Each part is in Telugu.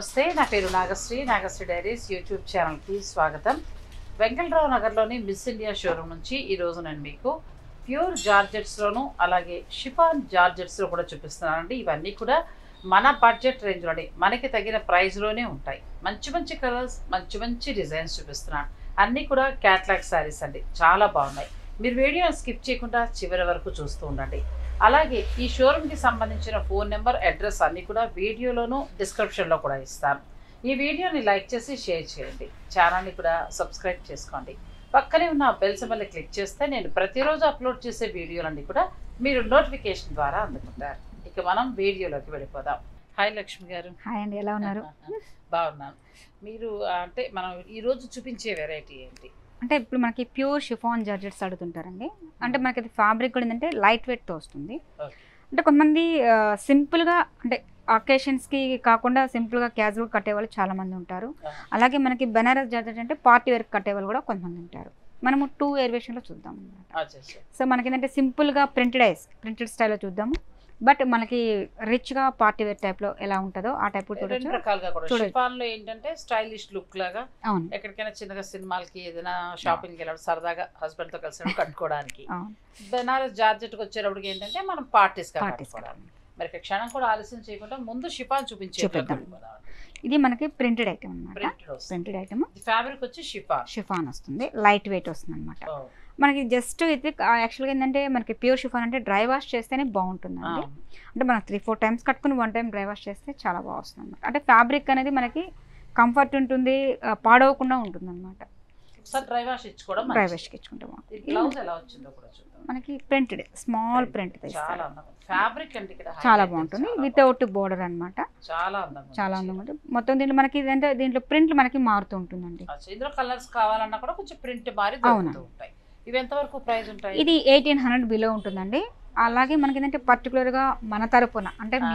నమస్తే నా పేరు నాగశ్రీ నాగశ్రీ డైరీస్ యూట్యూబ్ ఛానల్కి స్వాగతం వెంకటరావు నగర్లోని మిస్ ఇండియా షోరూమ్ నుంచి ఈరోజు నేను మీకు ప్యూర్ జార్జెట్స్లోను అలాగే షిఫాన్ జార్జెట్స్లో కూడా చూపిస్తున్నానండి ఇవన్నీ కూడా మన బడ్జెట్ రేంజ్లోనే మనకి తగిన ప్రైస్లోనే ఉంటాయి మంచి మంచి కలర్స్ మంచి మంచి డిజైన్స్ చూపిస్తున్నాను అన్నీ కూడా క్యాట్లాగ్ శారీస్ అండి చాలా బాగున్నాయి మీరు వీడియోని స్కిప్ చేయకుండా చివరి వరకు చూస్తూ ఉండండి అలాగే ఈ షోరూమ్కి సంబంధించిన ఫోన్ నెంబర్ అడ్రస్ అన్నీ కూడా వీడియోలోను డిస్క్రిప్షన్లో కూడా ఇస్తాను ఈ వీడియోని లైక్ చేసి షేర్ చేయండి ఛానల్ని కూడా సబ్స్క్రైబ్ చేసుకోండి పక్కనే ఉన్న బెల్ సింబల్ని క్లిక్ చేస్తే నేను ప్రతిరోజు అప్లోడ్ చేసే వీడియోలన్నీ కూడా మీరు నోటిఫికేషన్ ద్వారా అందుకుంటారు ఇక మనం వీడియోలోకి వెళ్ళిపోదాం హాయ్ లక్ష్మి గారు హాయ్ అండి ఎలా ఉన్నారు బాగున్నాను మీరు ఆ, అంటే మనం ఈరోజు చూపించే వెరైటీ ఏంటి అంటే ఇప్పుడు మనకి ప్యూర్ షిఫాన్ జార్జెట్స్ అడుగుతుంటారండి అంటే మనకి అది ఫ్యాబ్రిక్ కూడా ఏంటంటే లైట్ వెయిట్తో వస్తుంది Okay. అంటే కొంతమంది ఆ, సింపుల్గా అంటే అకేషన్స్కి కాకుండా సింపుల్గా క్యాజువల్ కట్టేవాళ్ళు చాలా మంది ఉంటారు Ah. అలాగే మనకి బెనారస్ జార్జెట్ అంటే పార్టీ వేర్ కట్టేవాళ్ళు కూడా కొంతమంది ఉంటారు మనము టూ వేరియేషన్లో చూద్దాం అనమాట వచ్చేసి సో మనకి ఏంటంటే సింపుల్గా ప్రింటెడ్ ఐస్ ప్రింటెడ్ స్టైల్లో చూద్దాము బట్ మనకి రిచ్గా పార్టీ వేర్ టైప్లో ఎలా ఉంటుందో ఆ టైప్ రెండు చూడొచ్చు రకాలుగా కూడా చూడొచ్చు. షిఫాన్ లో ఏంటంటే స్టైలిష్ లుక్ లాగా అవును ఎక్కడికైనా చిన్నగా సినిమాలకి ఏదైనా షాపింగ్కి వెళ్ళడం సరదాగా హస్బెండ్ తో కలిసి కట్టుకోవడానికి అవును బెనారస్ జార్జెట్ కి వచ్చేటప్పటికి ఏంటంటే మనం పార్టీస్ గా Parties గా. కట్టుకోవడానికి మరి ఇక క్షణం కూడా ఆలస్యం చేయకుండా ముందు షిఫాన్ చూపించే చూపిద్దాం. ఇది మనకి ప్రింటెడ్ ఐటమ్ అనమాట ప్రింటెడ్ వస్తుంది ప్రింటెడ్ ఐటమ్ ఫ్యాబ్రిక్ వచ్చి షిఫాన్ షిఫాన్ వస్తుంది లైట్ వెయిట్ వస్తుంది అనమాట మనకి జస్ట్ ఇది యాక్చువల్గా ఏంటంటే మనకి ప్యూర్ షిఫాన్ అంటే డ్రై వాష్ చేస్తేనే బాగుంటుందండి అంటే మనం త్రీ ఫోర్ టైమ్స్ కట్టుకుని వన్ టైం డ్రై వాష్ చేస్తే చాలా బాగా వస్తుంది అనమాట అంటే ఫ్యాబ్రిక్ అనేది మనకి కంఫర్ట్ ఉంటుంది ఆ, పాడవకుండా ఉంటుంది అనమాట ఒకసారి డ్రై వాష్ ఇచ్చుకోవడం డ్రై మంచిది. వాష్కి ఇచ్చుకుంటే ఈ బాగుంటుంది బ్లౌజ్ ఎలా వచ్చిందో కూడా చూద్దాం మనకి ప్రింటెడ్ స్మాల్ ప్రింట్ చాలా అందంగా ఫ్యాబ్రిక్ అండి ఇక్కడ చాలా highlight బాగుంటుంది చాలా వితౌట్ బోర్డర్ అన్నమాట బాగుంది. చాలా అందంగా ఉంది చాలా చీర. అందంగా ఉంటుంది మొత్తం దీంట్లో మనకి ఇదంటే దీంట్లో ప్రింట్లు మనకి మారుతూ ఉంటుందండి అచ్చా, ఇందులో కలర్స్ కావాలన్నా కూడా కొంచెం ప్రింట్ మారి అవునా. దొరుకుతూ ఉంటాయి ఇవి ఎంత వరకు ప్రైస్ ఉంటాయి ఇది ఎయిటీన్ హండ్రెడ్ బిలో ఉంటుందండి అలాగే మనకి ఏంటంటే పర్టికులర్గా మన తరపున అంటే మీ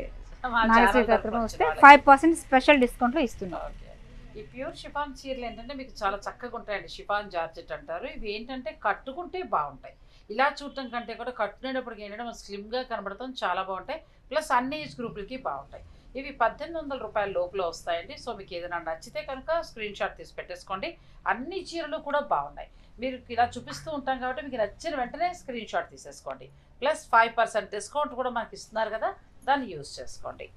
మా నాగశ్రీ ఛానల్ తరపున తరపున వస్తే వచ్చే ఫైవ్ పర్సెంట్ స్పెషల్ డిస్కౌంట్లో ఇస్తున్నాం ఓకే. ఈ ప్యూర్ షిఫాన్ చీరలు ఏంటంటే మీకు చాలా చక్కగా ఉంటాయండి షిఫాన్ జార్జెట్ అంటారు ఇవి ఏంటంటే కట్టుకుంటే బాగుంటాయి ఇలా చూడటం కంటే కూడా కట్టుకునేటప్పటికి ఏంటంటే మనం స్లిమ్గా కనబడతాం చాలా బాగుంటాయి ప్లస్ అన్ని ఏజ్ గ్రూపులకి బాగుంటాయి ఇవి పద్దెనిమిది వందల రూపాయల లోపల వస్తాయండి సో మీకు ఏదైనా నచ్చితే కనుక స్క్రీన్ షాట్ తీసి పెట్టేసుకోండి అన్ని చీరలు కూడా బాగున్నాయి మీరు ఇలా చూపిస్తూ ఉంటాం కాబట్టి మీకు నచ్చిన వెంటనే స్క్రీన్ షాట్ తీసేసుకోండి ప్లస్ ఫైవ్ పర్సెంట్ డిస్కౌంట్ కూడా మనకి ఇస్తున్నారు కదా దాన్ని యూస్ చేసుకోండి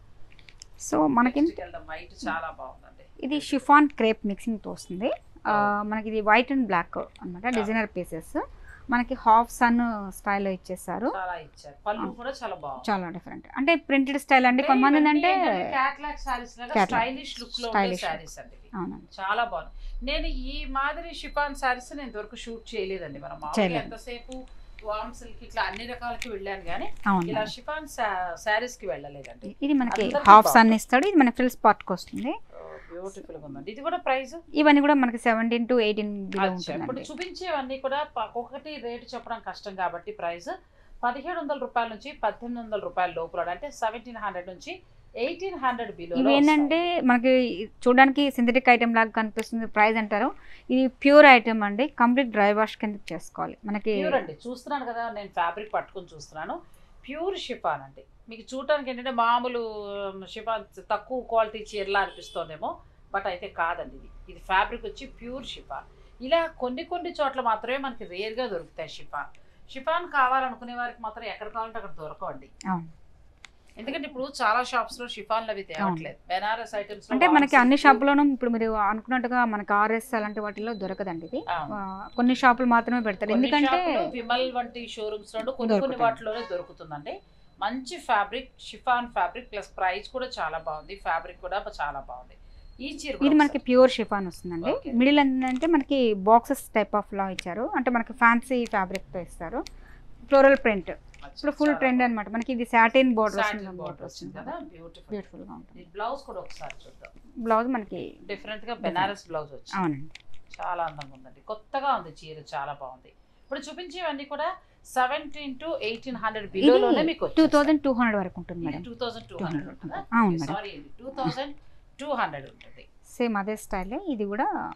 సో మనకి Next కి వెళ్దాం వైట్ చాలా బాగుందండి ఇది షిఫాన్ క్రేప్ మిక్సింగ్తో వస్తుంది ఆ, మనకి ఇది వైట్ అండ్ బ్లాక్ అన్నమాట డిజైనర్ పీసెస్ మనకి హాఫ్ సన్ స్టైల్లో ఇచ్చేసారు చాలా ఇచ్చారు పళ్ళు కూడా చాలా బాగుంది చాలా డిఫరెంట్ అంటే ప్రింటెడ్ స్టైల్ అండి కొంతమంది ఏంటంటే క్యాట్లాగ్ సారీస్ లాగా Catalog. స్టైలిష్ లుక్ లో ఉండే Stylish సారీస్ అండి ఇవి. అవునండి చాలా బాగుంది నేను ఈ మాదిరి షిఫాన్ సారీస్ నేను ఇంతవరకు షూట్ చేయలేదండి మనం మామూలుగా చేయలేదు. ఎంతసేపు వామ్ సిల్క్ ఇట్లా అన్ని రకాలకి వెళ్ళాను కానీ అవును ఇలా షిఫాన్ సారీస్ కి వెళ్ళలేదండి ఇది మనకి అందరికీ హాఫ్ సన్ బాగుంటుంది. ఇస్తాడు ఇది మన ఫిల్ స్పాట్కి వస్తుంది బ్యూటిఫుల్ గా ఉందండి ఇది కూడా ప్రైస్ ఇవన్నీ కూడా మనకి సెవెంటీన్ టు ఎయిటీన్ బిలో ఇప్పుడు ఉంటుందండి చూపించేవన్నీ కూడా ప- ఒక్కొక్కటి రేటు చెప్పడం కష్టం కాబట్టి ప్రైస్ పదిహేడు వందల రూపాయల నుంచి పద్దెనిమిది వందల రూపాయల లోపల అంటే సెవెంటీన్ హండ్రెడ్ నుంచి ఎయిటీన్ హండ్రెడ్ బిలో ఇవి ఏంటంటే మనకి చూడడానికి సింథటిక్ ఐటమ్ లాగా కనిపిస్తుంది ప్రైస్ అంటారు ఇది ప్యూర్ ఐటమ్ అండి కంప్లీట్ డ్రై వాష్ కింద చేసుకోవాలి మనకి ప్యూర్ అండి చూస్తున్నాను కదా నేను ఫ్యాబ్రిక్ పట్టుకొని చూస్తున్నాను ప్యూర్ షిఫాన్ అండి మీకు చూడటానికి ఏంటంటే మామూలు షిఫాన్ తక్కువ క్వాలిటీ చీరలా అనిపిస్తోందేమో బట్ అయితే కాదండి ఇది ఇది ఫ్యాబ్రిక్ వచ్చి ప్యూర్ షిఫాన్ ఇలా కొన్ని కొన్ని చోట్ల మాత్రమే మనకి రేర్గా దొరుకుతాయి షిఫాన్ షిఫాన్ కావాలనుకునే వారికి మాత్రం ఎక్కడ కావాలంటే అక్కడ దొరకవండి అవును. ఎందుకంటే ఇప్పుడు చాలా షాప్స్ లో షిఫాన్లు అవి తేవట్లేదు బెనారస్ ఐటమ్స్ అంటే మనకి అన్ని షాపుల్లోనూ ఇప్పుడు మీరు అనుకున్నట్టుగా మనకి ఆర్ఎస్ అలాంటి వాటిలో దొరకదండి ఇది ఆ, కొన్ని షాపులు మాత్రమే పెడతారు ఎందుకంటే విమల్ వంటి షోరూమ్స్ లో కొన్ని కొన్ని దొరుకుతాయి. వాటిలోనే దొరుకుతుందండి మంచి fabric chiffon fabric plus price కూడా చాలా బాగుంది ఫ్యాబ్రిక్ కూడా చాలా బాగుంది ఈ చీర కూడా ఇది మనకి ఒకసారి ప్యూర్ షిఫాన్ వస్తుందండి Okay. మిడిల్ ఏంటంటే మనకి బాక్సెస్ టైప్ ఆఫ్ లా ఇచ్చారు అంటే మనకి ఫ్యాన్సీ ఫ్యాబ్రిక్ తో ఇస్తారు ఫ్లోరల్ ప్రింట్ ఇప్పుడు ఫుల్ చాలా ట్రెండ్ అన్నమాట మనకి ఇది సాటిన్ బోర్డర్ Satin వస్తుంది border బోర్డర్ వచ్చింది వస్తుంది కదా కదా బ్యూటిఫుల్ బ్యూటిఫుల్ గా ఉంటుంది ఈ బ్లౌజ్ కూడా ఒకసారి చూద్దాం బ్లౌజ్ మనకి డిఫరెంట్ గా బెనారస్ బ్లౌజ్ వచ్చింది అవునండి చాలా అందంగా ఉందండి కొత్తగా ఉంది చీర చాలా బాగుంది ఇప్పుడు చూపించేవన్నీ కూడా సెవెంటీన్ టు ఎయిటీన్ హండ్రెడ్ బిలోలోనే మీకు టూ థౌజండ్ టూ హండ్రెడ్ వరకు ఉంటుంది madam two thousand two 200 hundred అవును మేడం. సారీ అండి టూ థౌసండ్ టూ హండ్రెడ్ ఉంటుంది సేమ్ అదే స్టైల్ ఇది కూడా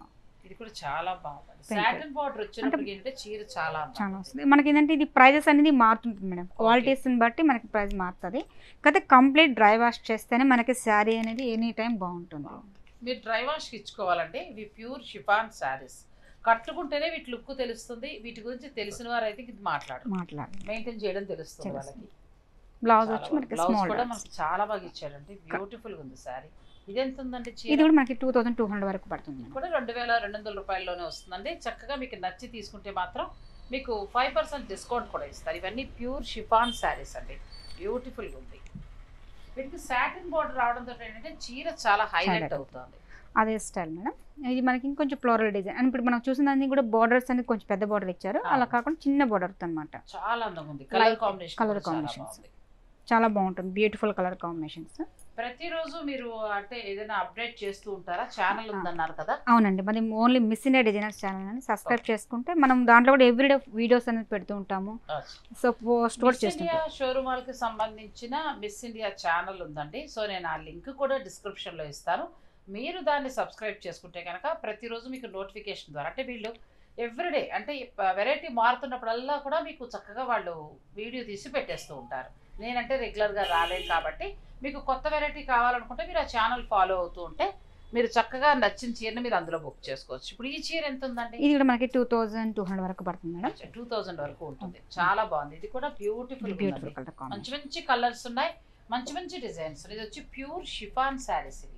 ఇది కూడా చాలా బాగుంది Thank you. సాటిన్ బార్డర్ వచ్చినప్పటికి ఏంటంటే చీర చాలా చాలా అందంగా ఉంది. వస్తుంది మనకి ఏంటంటే ఇది ప్రైజెస్ అనేది మారుతుంటుంది మేడం క్వాలిటీస్ని బట్టి మనకి ప్రైస్ మారుతుంది కాకపోతే కంప్లీట్ డ్రై వాష్ చేస్తేనే మనకి శారీ అనేది ఎనీ టైం బాగుంటుంది మీరు డ్రై వాష్కి ఇచ్చుకోవాలంటే ఇవి ప్యూర్ షిఫాన్ శారీస్ కట్టుకుంటేనే వీటి లుక్ తెలుస్తుంది వీటి గురించి తెలిసిన వారు అయితే ఇది మాట్లాడు మాట్లాడి మెయింటైన్ చేయడం తెలుస్తుంది తెలుస్తుంది. వాళ్ళకి బ్లౌజ్ చాలా వచ్చి బాగుంది. మనకి బ్లౌజ్ స్మాల్ కూడా మనకి చాలా బాగా ఇచ్చాడండి బ్యూటిఫుల్ గా ఉంది శారీ ఇది ఎంత ఉందండి ఇది చీర కూడా మనకి టూ థౌసండ్ టూ హండ్రెడ్ వరకు పడుతుంది మేడం. కూడా రెండు వేల రెండు వందల రూపాయల్లోనే వస్తుందండి చక్కగా మీకు నచ్చి తీసుకుంటే మాత్రం మీకు ఫైవ్ పర్సెంట్ డిస్కౌంట్ కూడా ఇస్తారు ఇవన్నీ ప్యూర్ షిఫాన్ శారీస్ అండి బ్యూటిఫుల్గా ఉంది వీటికి సాటిన్ బార్డర్ రావడంతో ఏంటంటే చీర చాలా హైలైట్ Highlight అవుతుంది అదే స్టైల్ మేడం ఇది మనకి ఇంకొంచెం ఫ్లోరల్ డిజైన్ అండ్ ఇప్పుడు మనం చూసిన దాన్ని కూడా బార్డర్స్ అనేది కొంచెం పెద్ద బార్డర్ ఇచ్చారు ఆ. అలా కాకుండా చిన్న బార్డర్ అనమాట చాలా అందంగా ఉంది కలర్ Light కాంబినేషన్ colour చాలా combinations. బాగుంది చాలా బాగుంటుంది బ్యూటిఫుల్ కలర్ కాంబినేషన్స్ ప్రతిరోజు మీరు అంటే ఏదైనా అప్డేట్ చేస్తూ ఉంటారా ఛానల్ ఉందన్నారు కదా అవునండి మరి only miss India designers channel అని సబ్స్క్రైబ్ చేసుకుంటే మనం దాంట్లో కూడా ఎవ్రీడే వీడియోస్ అనేది పెడుతూ ఉంటాము సో పోస్ట్ కూడా మిస్ ఇండియా చేస్తుంటాం షోరూమ్ వాళ్ళకి సంబంధించిన మిస్ ఇండియా ఛానల్ ఉందండి సో నేను ఆ లింక్ కూడా description లో ఇస్తాను మీరు దాన్ని సబ్స్క్రైబ్ చేసుకుంటే కనుక ప్రతిరోజు మీకు నోటిఫికేషన్ ద్వారా అంటే వీళ్ళు ఎవ్రీడే అంటే వెరైటీ మారుతున్నప్పుడల్లా కూడా మీకు చక్కగా వాళ్ళు వీడియో తీసి పెట్టేస్తూ ఉంటారు నేనంటే రెగ్యులర్గా రాలేను కాబట్టి మీకు కొత్త వెరైటీ కావాలనుకుంటే మీరు ఆ ఛానల్ ఫాలో అవుతూ ఉంటే మీరు చక్కగా నచ్చిన చీరని మీరు అందులో బుక్ చేసుకోవచ్చు ఇప్పుడు ఈ చీర ఎంత ఉందండి ఇది కూడా మనకి టూ థౌజండ్ టూ హండ్రెడ్ వరకు పడుతుంది మేడం టూ థౌజండ్ వరకు ఉంటుంది చాలా బాగుంది ఇది కూడా బ్యూటిఫుల్ బ్యూటిఫుల్ కలర్ మంచి కాంబినేషన్ మంచి కలర్స్ ఉన్నాయి మంచి మంచి డిజైన్స్ ఇది వచ్చి ప్యూర్ షిఫాన్ శారీస్ ఇది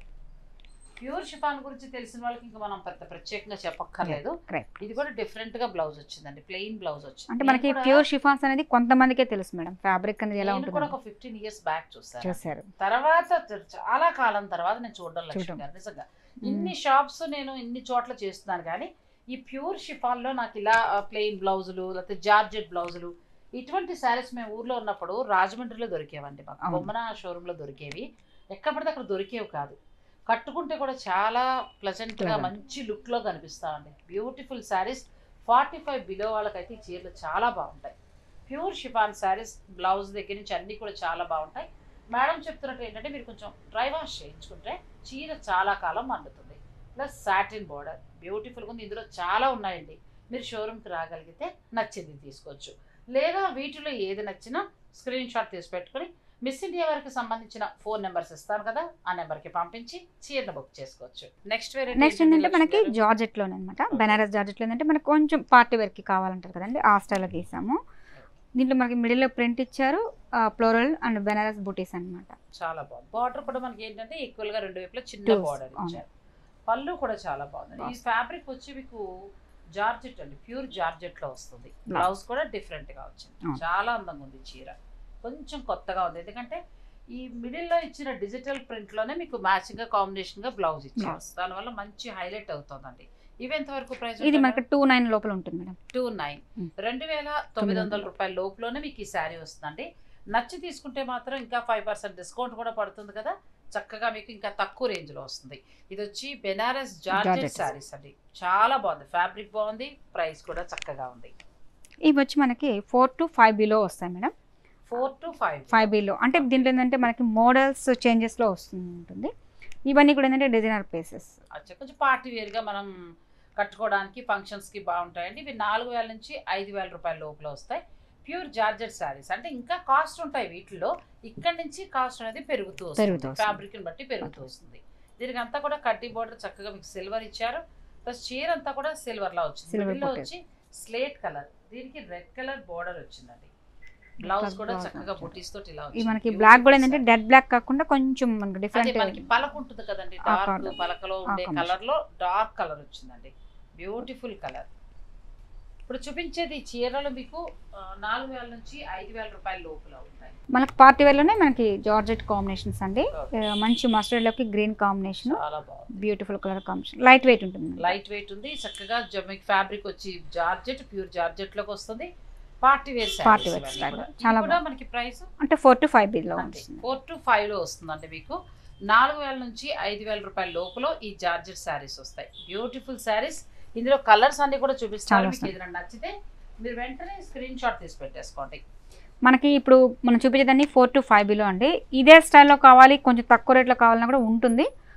ప్యూర్ షిఫాన్ గురించి తెలిసిన వాళ్ళకి ఇంకా మనం పెద్ద ప్రత్యేకంగా చెప్పక్కర్లేదు కరెక్ట్ ఇది కూడా డిఫరెంట్ గా బ్లౌజ్ వచ్చిందండి ప్లెయిన్ బ్లౌజ్ వచ్చింది అంటే మనకి నేను కూడా- ప్యూర్ షిఫాన్స్ అనేది కొంతమందికే తెలుసు మేడం ఫ్యాబ్రిక్ అనేది ఎలా నేను కూడా ఉంటుంది ఒక ఫిఫ్టీన్ ఇయర్స్ బ్యాక్ చూసాను చూసారు తర్వాత చ- చాలా కాలం తర్వాత నేను చూడడం లక్ష్మి చూడడం. గారు నిజంగా ఇన్ని షాప్స్ నేను ఇన్ని చోట్ల చేస్తున్నాను కానీ ఈ ప్యూర్ షిఫాన్లో నాకు ఇలా ప్లెయిన్ బ్లౌజులు లేకపోతే జార్జెట్ బ్లౌజులు ఇటువంటి శారీస్ మేము ఊర్లో ఉన్నప్పుడు రాజమండ్రిలో దొరికేవండి మాకు అవును. బొమ్మన షోరూంలో దొరికేవి ఎక్కడ పడితే అక్కడ దొరికేవి కాదు కట్టుకుంటే కూడా చాలా ప్లజెంట్గా Pleasant. మంచి లుక్లో కనిపిస్తామండి beautiful sarees forty five below వాళ్ళకైతే ఈ చీరలు చాలా బాగుంటాయి ప్యూర్ షిఫాన్ శారీస్ బ్లౌజ్ దగ్గర నుంచి అన్నీ కూడా చాలా బాగుంటాయి మేడం చెప్తున్నట్టు ఏంటంటే మీరు కొంచెం డ్రై వాష్ చేయించుకుంటే చీర చాలా కాలం మండుతుంది ప్లస్ సాటిన్ బార్డర్ బ్యూటిఫుల్గా ఉంది ఇందులో చాలా ఉన్నాయండి మీరు షోరూమ్కి రాగలిగితే నచ్చింది తీసుకోవచ్చు లేదా వీటిలో ఏది నచ్చినా స్క్రీన్ షాట్ తీసి పెట్టుకొని మిస్ ఇండియా వారికి సంబంధించిన ఫోన్ నెంబర్స్ ఇస్తాను కదా ఆ నెంబర్కి పంపించి చీరను బుక్ చేసుకోవచ్చు నెక్స్ట్ వేరే నెక్స్ట్ ఏంటంటే మనకి జార్జెట్ లోనే అనమాట బెనారస్ జార్జెట్ లో ఏంటంటే మనకి కొంచెం పార్టీ వేర్ కి కావాలంటారు కదండి ఆ స్టైల్లో గీసాము దీంట్లో మనకి మిడిల్ లో ప్రింట్ ఇచ్చారు ఫ్లోరల్ అండ్ బెనారస్ బూటీస్ అన్నమాట చాలా బాగుంది బార్డర్ కూడా మనకి ఏంటంటే ఈక్వల్ గా రెండు వైపులా చిన్న Two, బార్డర్ అవును. ఇచ్చారు పళ్ళు కూడా చాలా బాగుంది ఈ బాగుంది. ఫ్యాబ్రిక్ వచ్చి మీకు జార్జెట్ అండి ప్యూర్ జార్జెట్ లో వస్తుంది Blouse. బ్లౌజ్ కూడా డిఫరెంట్ గా వచ్చింది అవును. చాలా అందంగా ఉంది ఈ చీర కొంచెం కొత్తగా ఉంది ఎందుకంటే ఈ మిడిల్ లో ఇచ్చిన డిజిటల్ ప్రింట్ లోనే మీకు మ్యాచింగ్ గా కాంబినేషన్ గా బ్లౌజ్ ఇచ్చారు Blouse. దానివల్ల మంచి హైలైట్ అవుతుందండి ఇవి ఎంత వరకు ప్రైస్ ఇది మనకి టూ నైన్ లోపల ఉంటుంది మేడం టూ నైన్ Mm. రెండు వేల తొమ్మిది వందల రూపాయల లోపులోనే మీకు ఈ శారీ వస్తుందండి నచ్చి తీసుకుంటే మాత్రం ఇంకా ఫైవ్ పర్సెంట్ డిస్కౌంట్ కూడా పడుతుంది కదా చక్కగా మీకు ఇంకా తక్కువ రేంజ్ లో వస్తుంది ఇది వచ్చి బెనారస్ జార్జెట్ Georgette. శారీస్ అండి చాలా బాగుంది ఫ్యాబ్రిక్ బాగుంది ప్రైస్ కూడా చక్కగా ఉంది ఇవి వచ్చి మనకి ఫోర్ టు ఫైవ్ బిలో వస్తాయి madam four to five five below అంటే దీంట్లో ఏంటంటే మనకి మోడల్స్ చేంజెస్లో వస్తుంది ఉంటుంది ఇవన్నీ కూడా ఏంటంటే డిజైనర్ పీసెస్ అచ్చా కొంచెం పార్టీ వేర్ గా మనం కట్టుకోవడానికి ఫంక్షన్స్ కి బాగుంటాయండి ఇవి నాలుగు వేల నుంచి ఐదు వేల రూపాయల లోపల వస్తాయి ప్యూర్ జార్జెట్ శారీస్ అంటే ఇంకా కాస్ట్ ఉంటాయి వీటిలో ఇక్కడ నుంచి కాస్ట్ అనేది పెరుగుతూ పెరుగుతూ వస్తుంది వస్తుంది. ఫ్యాబ్రిక్ బట్టి పెరుగుతూ వస్తుంది దీనికి అంతా కూడా కట్టి బోర్డర్ చక్కగా మీకు సిల్వర్ ఇచ్చారు ప్లస్ చీర అంతా కూడా సిల్వర్ లా వచ్చింది Silver మిడిల్లో bouquet. వచ్చి స్లేట్ కలర్ దీనికి రెడ్ కలర్ బోర్డర్ వచ్చిందండి బ్లౌజ్ కూడా blouse చక్కగా వచ్చింది. బుటీస్ తోటి ఇలా ఈ వచ్చింది. మనకి బ్లాక్ కూడా ఏంటంటే Beautiful డెడ్ బ్లాక్ కాకుండా కొంచెం మనకి అదే డిఫరెంట్ మనకి పలక ఉంటుంది కదండి ఆ డార్క్ colour. పలకలో ఆ ఉండే combination. కలర్ లో డార్క్ కలర్ వచ్చిందండి బ్యూటిఫుల్ కలర్ ఇప్పుడు చూపించేది ఈ చీరలు మీకు ఆ, నాలుగు వేల నుంచి ఐదు వేల రూపాయల లోపల ఉంటాయి మనకి పార్టీ వేర్లోనే మనకి జార్జెట్ కాంబినేషన్స్ అండి ఆ, మంచి మస్టర్డ్ లోకి గ్రీన్ కాంబినేషన్ చాలా బాగుంది beautiful colour combination light weight ఉంటుంది లైట్ వెయిట్ ఉంది చక్కగా జ- మీకు ఫ్యాబ్రిక్ వచ్చి జార్జెట్ ప్యూర్ జార్జెట్ లోకి వస్తుంది party wear Party wear style. చాలా చాలా కూడా మనకి ప్రైస్ అంటే ఫోర్ టు ఫైవ్ బిలో ఉంటుంది ఫోర్ టు ఫైవ్ లో వస్తుందండి మీకు నాలుగు వేల నుంచి ఐదు వేల రూపాయల లోపల ఈ జార్జెట్ శారీస్ వస్తాయి బ్యూటిఫుల్ శారీస్ ఇందులో కలర్స్ అన్ని కూడా చూపిస్తాను చాలా మీకు ఏదైనా నచ్చితే మీరు వెంటనే స్క్రీన్ షాట్ తీసి పెట్టేసుకోండి మనకి ఇప్పుడు మనం చూపించేదాన్ని ఫోర్ టు ఫైవ్ బిలో అండి ఇదే స్టైల్లో కావాలి కొంచెం తక్కువ రేట్లో కావాలన్నా కూడా ఉంటుంది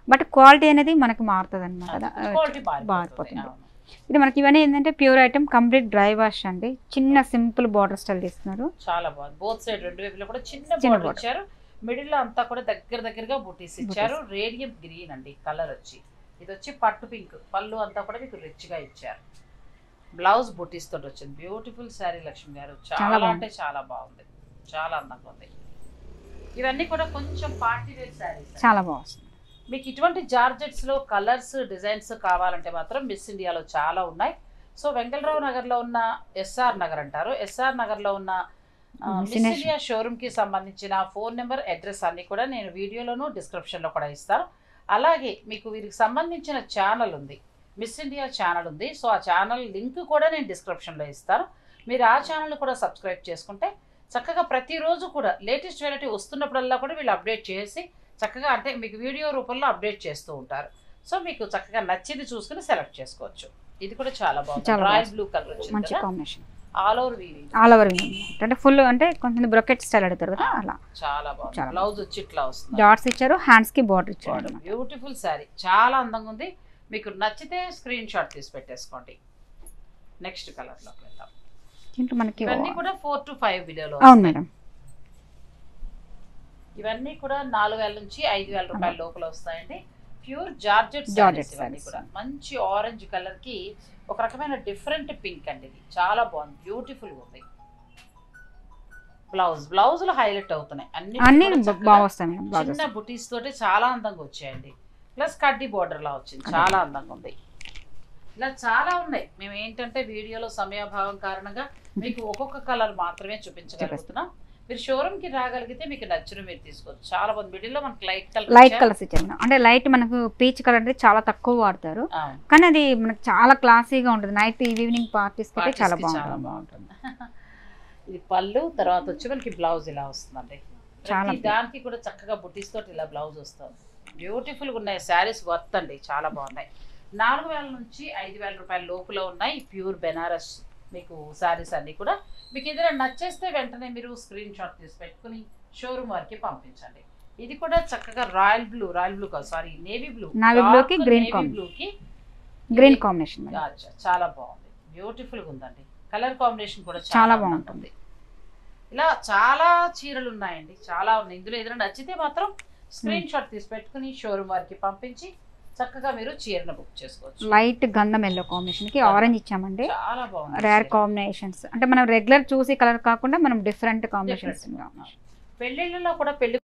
బట్ క్వాలిటీ అనేది మనకి మారుతుంది అనమాట క్వాలిటీ మారిపోతుంది. మారిపోతుంది ఇది మనకి ఇవన్నీ ఏంటంటే pure item complete dry wash అండి చిన్న సింపుల్ బార్డర్ స్టైల్ తీసుకున్నారు చాలా బాగుంది బోత్ సైడ్ రెండు వైపులా కూడా చిన్న చిన్న బోర్డర్ border. ఇచ్చారు మిడిల్ లో అంతా కూడా దగ్గర దగ్గరగా బుటీస్ ఇచ్చారు రేడియం గ్రీన్ అండి కలర్ వచ్చి ఇది వచ్చి పట్టు పింక్ పళ్ళు అంతా కూడా మీకు రిచ్ గా ఇచ్చారు బ్లౌజ్ బుటీస్ తోటి వచ్చింది బ్యూటిఫుల్ శారీ లక్ష్మి గారు చాలా బాగుంది. అంటే చాలా బాగుంది చాలా అందంగా ఉంది ఇవన్నీ కూడా కొంచెం పార్టీ వేర్ శారీస్ చాలా బాగుంది మీకు ఇటువంటి జార్జెట్స్ లో కలర్స్ డిజైన్స్ కావాలంటే మాత్రం మిస్ ఇండియాలో చాలా ఉన్నాయి సో వెంకటరావు నగర్ లో ఉన్న ఎస్ఆర్ నగర్ అంటారు ఎస్ఆర్ నగర్ లో ఉన్న ఆ, Mm, miss Sinesh. India showroom కి సంబంధించిన ఫోన్ నెంబర్ అడ్రస్ అన్ని కూడా నేను వీడియోలోను డిస్క్రిప్షన్ లో కూడా ఇస్తాను అలాగే మీకు వీరికి సంబంధించిన ఛానల్ ఉంది మిస్ ఇండియా ఛానల్ ఉంది సో ఆ ఛానల్ లింక్ కూడా నేను డిస్క్రిప్షన్లో ఇస్తాను మీరు ఆ ఛానల్ కూడా సబ్స్క్రైబ్ చేసుకుంటే చక్కగా ప్రతిరోజు కూడా లేటెస్ట్ వెరైటీ వస్తున్నప్పుడల్లా కూడా వీళ్ళు అప్డేట్ చేసి చక్కగా అంటే మీకు వీడియో రూపంలో అప్డేట్ చేస్తూ ఉంటారు సో మీకు చక్కగా నచ్చింది చూసుకుని సెలెక్ట్ చేసుకోవచ్చు ఇది కూడా చాలా బాగుంది చాలా రాయల్ బాగుంది. బ్లూ కలర్ వచ్చింది మంచి కదా combination all over weaving all over అంటే ఫుల్ అంటే కొంతమంది బ్రొకెట్ స్టైల్ అడుగుతారు కదా అలా చాలా బాగుంది చాలా బ్లౌజ్ వచ్చి ఇట్లా వస్తుంది డాట్స్ ఇచ్చారు హ్యాండ్స్ కి బార్డర్ ఇచ్చారు అన్నమాట. బ్యూటిఫుల్ శారీ చాలా అందంగా ఉంది మీకు నచ్చితే స్క్రీన్ షాట్ తీసి పెట్టేసుకోండి నెక్స్ట్ కలర్ లోకి వెళ్దాం దీంట్లో మనకి ఇవన్నీ కూడా ఫోర్ టు ఫైవ్ బిలోలో అవును మేడం ఇవన్నీ కూడా నాలుగు వేల నుంచి ఐదు వేల రూపాయల లోపల వస్తాయండి ప్యూర్ జార్జెట్ Georgette సారీస్ ఇవన్నీ sarees. కూడా మంచి ఆరెంజ్ కలర్ కి ఒక రకమైన డిఫరెంట్ పింక్ అండి ఇది చాలా బాగుంది బ్యూటిఫుల్ ఉంది బ్లౌజ్ బ్లౌజ్ లో హైలైట్ అవుతున్నాయి అన్ని అన్ని కూడా చక్కగా బాగా వస్తాయి మేడం బాగా చిన్న బుటీస్ తోటి చాలా అందంగా వచ్చాయండి ప్లస్ కడ్డీ బోర్డర్ లా వచ్చింది చాలా అందంగా ఉంది ఇలా చాలా ఉన్నాయి మేము ఏంటంటే వీడియోలో సమయాభావం కారణంగా మీకు ఒక్కొక్క కలర్ మాత్రమే చూపించగలుగుతున్నాం మీరు షోరూమ్ కి రాగలిగితే మీకు నచ్చిన మీరు తీసుకోవచ్చు చాలా బాగుంది మిడిల్ లో మనకి లైట్ కలర్ లైట్ కలర్స్ ఇచ్చారు మేడం. అంటే లైట్ మనకు పీచ్ కలర్ అంటే చాలా తక్కువ వాడతారు కానీ అది మనకు చాలా క్లాసీగా ఉంటుంది నైట్ ఈవినింగ్ పార్టీస్ కి అయితే చాలా చాలా బాగుంటుంది బాగుంటుంది ఇది పళ్ళు తర్వాత వచ్చి మనకి బ్లౌజ్ ఇలా వస్తుందండి చాలా ప్రతి దానికి కూడా చక్కగా బుటీస్ తోటి ఇలా బ్లౌజ్ వస్తుంది బ్యూటిఫుల్ గా ఉన్నాయి శారీస్ వర్త్ అండి చాలా బాగున్నాయి నాలుగు వేల నుంచి ఐదు వేల రూపాయల లోపల ఉన్నాయి ప్యూర్ బెనారస్ మీకు శారీస్ అన్ని కూడా మీకు ఏదైనా నచ్చేస్తే వెంటనే మీరు స్క్రీన్ షాట్ తీసి పెట్టుకుని షోరూమ్ వారికి పంపించండి ఇది కూడా చక్కగా రాయల్ బ్లూ రాయల్ బ్లూ కాదు sorry navy blue Navy blue కి green com- బ్లూ కి గ్రీన్ కాంబినేషన్ మేడం అచ్చా, చాలా బాగుంది బ్యూటిఫుల్ గా ఉందండి కలర్ కాంబినేషన్ కూడా చాలా చాలా బాగుంటుంది. బాగుంటుంది ఇలా చాలా చీరలు ఉన్నాయండి చాలా ఉన్నాయి ఇందులో ఏదైనా నచ్చితే మాత్రం స్క్రీన్ షాట్ తీసి పెట్టుకుని షోరూమ్ వారికి పంపించి చక్కగా మీరు చీరను బుక్ చేసుకోవచ్చు లైట్ గంధం ఎల్లో కాంబినేషన్ కి ఆరెంజ్ ఇచ్చామండి చాలా బాగుంది రేర్ చీర. కాంబినేషన్స్ అంటే మనం రెగ్యులర్ చూసి కలర్ కాకుండా మనం డిఫరెంట్ కాంబినేషన్స్ Different. పెళ్ళిళ్ళలో కూడా పెళ్లి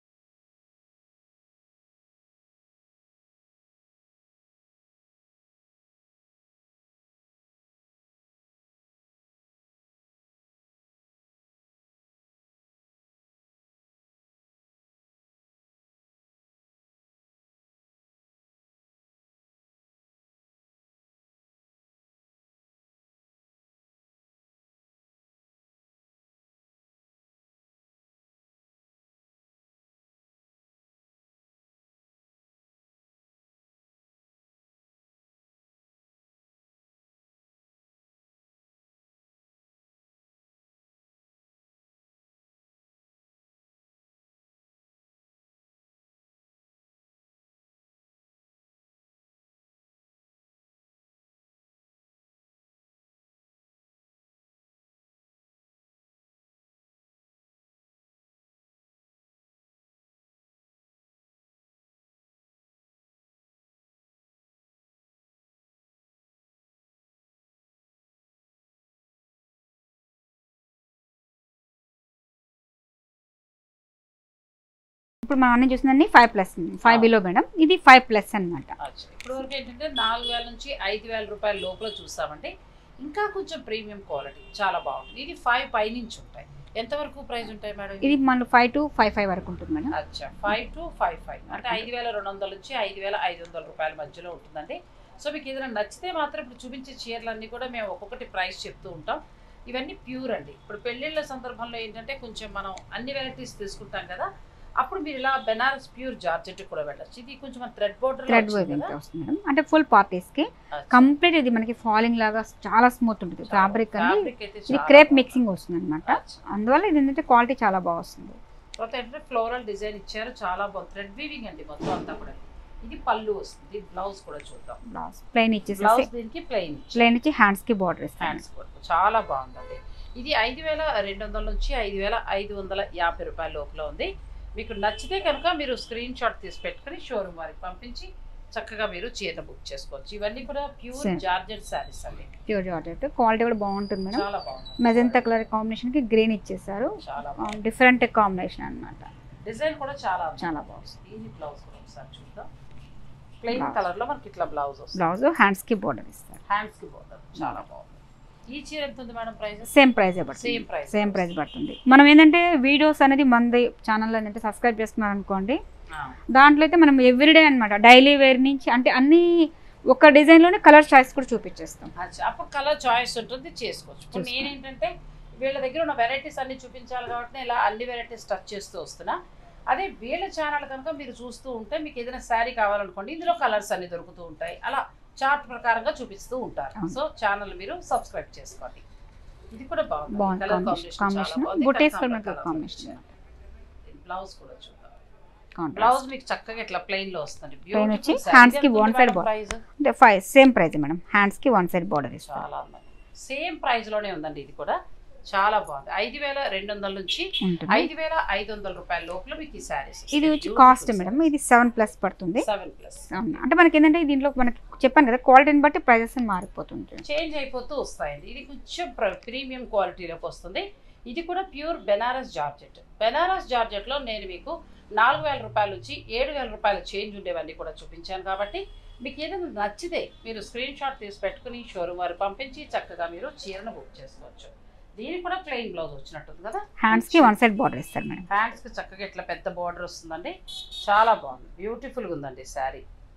ఇప్పుడు మనం అన్ని చూసిందండి five plus five below madam ఇది ఫైవ్ ప్లస్ అన్నమాట అచ్చా. ఇప్పుడు వరకు ఏంటంటే నాలుగు వేల నుంచి ఐదు వేల రూపాయల లోపల చూస్తామండి ఇంకా కొంచెం ప్రీమియం క్వాలిటీ చాలా బాగుంటుంది ఇది ఫైవ్ పై నుంచి ఉంటాయి ఎంతవరకు ప్రైస్ ఉంటాయి మేడం ఇది మన ఫైవ్ టు ఫైవ్ ఫైవ్ వరకు ఉంటుంది మేడం అచ్చా ఫైవ్ టు ఫైవ్ ఫైవ్ అంటే ఐదు వేల రెండు వందల నుంచి ఐదు వేల ఐదు వందల రూపాయల మధ్యలో ఉంటుందండి సో మీకు ఏదైనా నచ్చితే మాత్రం ఇప్పుడు చూపించే చీరలన్నీ కూడా మేము ఒక్కొక్కటి ప్రైస్ చెప్తూ ఉంటాం ఇవన్నీ ప్యూర్ అండి ఇప్పుడు పెళ్ళిళ్ళ సందర్భంలో ఏంటంటే కొంచెం మనం అన్ని వెరైటీస్ తీసుకుంటాం కదా అప్పుడు మీరు ఇలా బెనారస్ ప్యూర్ జార్జెట్ కూడా వెళ్ళచ్చు ఇది కొంచెం థ్రెడ్ బోర్డర్ థ్రెడ్ వేవింగ్ వస్తుంది మేడం అంటే ఫుల్ పార్టీస్ కి కంప్లీట్ ఇది మనకి ఫాలింగ్ లాగా చాలా స్మూత్ ఉంటుంది ఫ్యాబ్రిక్ అనేది ఇది క్రేప్ మిక్సింగ్ వస్తుంది అనమాట అందువల్ల ఇది ఏంటంటే క్వాలిటీ చాలా బాగా వస్తుంది తర్వాత ఏంటంటే ఫ్లోరల్ డిజైన్ ఇచ్చారు చాలా బాగుంది థ్రెడ్ వీవింగ్ అండి మొత్తం అంతా కూడా ఇది పళ్ళు వస్తుంది బ్లౌజ్ కూడా చూద్దాం బ్లౌజ్ ప్లెయిన్ ఇచ్చేసేసి బ్లౌజ్ దీనికి ప్లెయిన్ ప్లెయిన్ ఇచ్చి హ్యాండ్స్ కి బార్డర్ ఇస్తాను హ్యాండ్స్ వర్క్ చాలా బాగుందండి ఇది ఐదు వేల రెండు వందల నుంచి ఐదు వేల ఐదు వందల యాభై రూపాయల లోపల ఉంది మీకు నచ్చితే కనుక మీరు స్క్రీన్ షాట్ తీసి పెట్టుకుని షోరూమ్ వారికి పంపించి చక్కగా మీరు చీర బుక్ చేసుకోవచ్చు ఇవన్నీ కూడా ప్యూర్ Same. జార్జెట్ శారీస్ అండి ప్యూర్ జార్జెట్ క్వాలిటీ కూడా బాగుంటుంది మేడం చాలా బాగుంది మెజంతా కలర్ కాంబినేషన్ కి గ్రీన్ ఇచ్చేసారు చాలా బాగుంది డిఫరెంట్ కాంబినేషన్ అన్నమాట డిజైన్ కూడా చాలా చాలా బాగుంది ఇది బ్లౌజ్ కూడా ఒకసారి చూద్దాం ప్లెయిన్ Blouse. కలర్ లో మనకి ఇట్లా బ్లౌజ్ వస్తుంది బ్లౌజ్ హ్యాండ్స్ కి బార్డర్ ఇస్తారు హ్యాండ్స్ కి బోర్డర్ చాలా బాగుంది ఈ చీర ఎంత ఉంది మేడం ప్రైస్ సేమ్ ప్రైస్ పడుతుంది సేమ్ ప్రైస్ సేమ్ ప్రైస్ పడుతుంది మనం ఏంటంటే వీడియోస్ అనేది మనది ఛానల్లో ఏంటంటే సబ్స్క్రైబ్ చేసుకున్నారు అనుకోండి దాంట్లో అయితే మనం ఎవ్రీడే అన్నమాట డైలీ వేర్ నుంచి అంటే అన్ని ఒక డిజైన్లోనే కలర్ చాయిస్ కూడా చూపించేస్తాం అచ్చా అప్పుడు కలర్ చాయిస్ ఉంటుంది చేసుకోవచ్చు ఇప్పుడు చేసుకో. నేనేంటంటే వీళ్ళ దగ్గర ఉన్న వెరైటీస్ అన్ని చూపించాలి కాబట్టి నేను ఇలా అన్ని వెరైటీస్ టచ్ చేస్తూ వస్తున్నా అదే వీళ్ళ ఛానల్ కనుక మీరు చూస్తూ ఉంటే మీకు ఏదైనా శారీ కావాలనుకోండి ఇందులో కలర్స్ అన్ని దొరుకుతూ ఉంటాయి అలా చార్ట్ ప్రకారంగా చూపిస్తూ ఉంటారు అవును. సో ఛానల్ మీరు సబ్స్క్రైబ్ చేసుకోండి ఇది కూడా బాగుంది బాగుంది కలర్ కాంబినేషన్ కాంబినేషన్ కాంబినేషన్ బుటీస్ కూడా మనకి కాంబినేషన్ బ్లౌజ్ కూడా చూద్దాం కాంట్రాస్ట్ బ్లౌజ్ మీకు చక్కగా ఇట్లా ప్లెయిన్ లో వస్తుంది Plain వచ్చి Beautiful saree. hands కి ఇది ఎంత one side madam border. price? అంటే five same price madam hands కి వన్ సైడ్ బార్డర్ ఇస్తారు చాలా అందంగా సేమ్ ప్రైస్ లోనే ఉందండి ఇది కూడా చాలా బాగుంది ఐదు వేల రెండు వందల నుంచి ఉంటుంది ఐదు వేల ఐదు వందల రూపాయల లోపల మీకు ఈ శారీస్ ఇది వచ్చి కాస్ట్ మేడం ఇది సెవెన్ ప్లస్ పడుతుంది సెవెన్ ప్లస్ అవును. అంటే మనకి ఏంటంటే దీంట్లో మనకి చెప్పాను కదా క్వాలిటీని బట్టి ప్రైజెస్ మారిపోతుంటాయి చేంజ్ అయిపోతూ వస్తాయండి ఇది కొంచెం ప్రీమియం క్వాలిటీలోకి వస్తుంది ఇది కూడా pure Banaras georgette Banaras georgette లో నేను మీకు నాలుగు వేల రూపాయల నుంచి ఏడు వేల రూపాయల చేంజ్ ఉండేవన్నీ కూడా చూపించాను కాబట్టి మీకు ఏదైనా నచ్చితే మీరు స్క్రీన్ షాట్ తీసి పెట్టుకుని షోరూమ్ వారు పంపించి చక్కగా మీరు చీరను బుక్ చేసుకోవచ్చు దీనికి కూడా ప్లెయిన్ బ్లౌజ్ వచ్చినట్టుంది కదా హ్యాండ్స్ కి వన్ సైడ్ బార్డర్ ఇస్తారు మేడం హ్యాండ్స్ కి చక్కగా ఇట్లా పెద్ద బార్డర్ వస్తుందండి చాలా బాగుంది బ్యూటిఫుల్ గా ఉందండి శారీ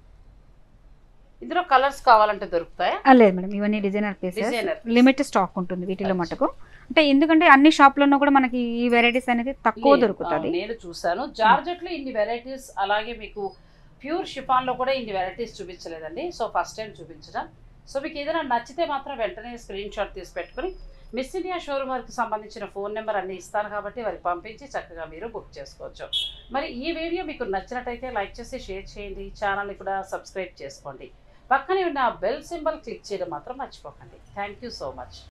ఇందులో కలర్స్ కావాలంటే దొరుకుతాయా ఆ, లేదు మేడం ఇవన్నీ designer pieces Designer pieces. Limit stock ఉంటుంది వీటిలో మటుకు అంటే ఎందుకంటే అన్ని షాప్లలో కూడా మనకి ఈ వెరైటీస్ అనేది తక్కువ లేదు. దొరుకుతుంది ఆ, నేను చూసాను జార్జెట్ లో ఇన్ని వెరైటీస్ అలాగే మీకు ప్యూర్ షిఫాన్ లో కూడా ఇన్ని వెరైటీస్ చూపించలేదండి సో ఫస్ట్ టైం చూపించడం సో మీకు ఏదైనా నచ్చితే మాత్రం వెంటనే స్క్రీన్ షాట్ తీసి పెట్టుకుని మిస్ ఇండియా షోరూమ్ వారికి సంబంధించిన ఫోన్ నెంబర్ అన్ని ఇస్తాను కాబట్టి వారికి పంపించి చక్కగా మీరు బుక్ చేసుకోవచ్చు మరి ఈ వీడియో మీకు నచ్చినట్టయితే లైక్ చేసి షేర్ చేయండి ఛానల్ని కూడా సబ్స్క్రైబ్ చేసుకోండి పక్కనే ఉన్న బెల్ సింబల్ క్లిక్ చేయడం మాత్రం మర్చిపోకండి థ్యాంక్ యూ సో మచ్